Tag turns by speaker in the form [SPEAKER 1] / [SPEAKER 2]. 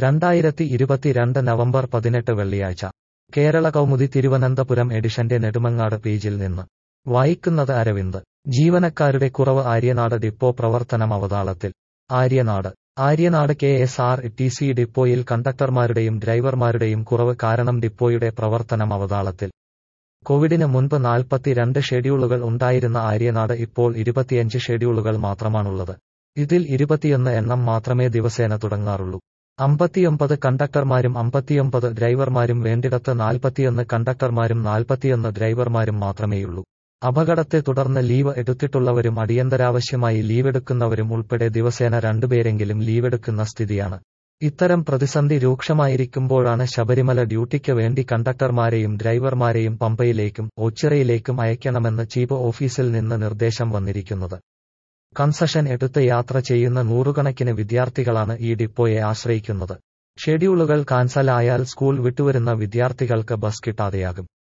[SPEAKER 1] രണ്ടായിരത്തി ഇരുപത്തിരണ്ട് നവംബർ പതിനെട്ട് വെള്ളിയാഴ്ച കേരള കൗമുദി തിരുവനന്തപുരം എഡിഷന്റെ നെടുമങ്ങാട് പേജിൽ നിന്ന് വായിക്കുന്നത് അരവിന്ദ് ജീവനക്കാരുടെ കുറവ് ആര്യനാട് ഡിപ്പോ പ്രവർത്തനം അവതാളത്തിൽ Aryanad Aryanad K S R T C ഡിപ്പോയിൽ കണ്ടക്ടർമാരുടെയും ഡ്രൈവർമാരുടെയും കുറവ് കാരണം ഡിപ്പോയുടെ പ്രവർത്തനം അവതാളത്തിൽ കോവിഡിന് മുൻപ് നാൽപ്പത്തിരണ്ട് ഷെഡ്യൂളുകൾ ഉണ്ടായിരുന്ന ആര്യനാട് ഇപ്പോൾ ഇരുപത്തിയഞ്ച് ഷെഡ്യൂളുകൾ മാത്രമാണുള്ളത് ഇതിൽ ഇരുപത്തിയൊന്ന് എണ്ണം മാത്രമേ ദിവസേന തുടങ്ങാറുള്ളൂ അമ്പത്തിയൊമ്പത് കണ്ടക്ടർമാരും അമ്പത്തിയൊമ്പത് ഡ്രൈവർമാരും വേണ്ടിടത്ത് നാൽപ്പത്തിയൊന്ന് കണ്ടക്ടർമാരും നാൽപ്പത്തിയൊന്ന് ഡ്രൈവർമാരും മാത്രമേയുള്ളൂ അപകടത്തെ തുടർന്ന് ലീവ് എടുത്തിട്ടുള്ളവരും അടിയന്തരാവശ്യമായി ലീവെടുക്കുന്നവരും ഉൾപ്പെടെ ദിവസേന രണ്ടുപേരെങ്കിലും ലീവെടുക്കുന്ന സ്ഥിതിയാണ് ഇത്തരം പ്രതിസന്ധി രൂക്ഷമായിരിക്കുമ്പോഴാണ് ശബരിമല ഡ്യൂട്ടിക്ക് വേണ്ടി കണ്ടക്ടർമാരെയും ഡ്രൈവർമാരെയും പമ്പയിലേക്കും ഓച്ചിറയിലേക്കും അയക്കണമെന്ന് ചീഫ് ഓഫീസിൽ നിന്ന് നിർദ്ദേശം വന്നിരിക്കുന്നത് കൺസഷൻ എടുത്ത് യാത്ര ചെയ്യുന്ന നൂറുകണക്കിന് വിദ്യാർത്ഥികളാണ് ഈ ഡിപ്പോയെ ആശ്രയിക്കുന്നത് ഷെഡ്യൂളുകൾ കാൻസൽ ആയാൽ സ്കൂൾ വിട്ടുവരുന്ന വിദ്യാർത്ഥികൾക്ക് ബസ് കിട്ടാതെയാകും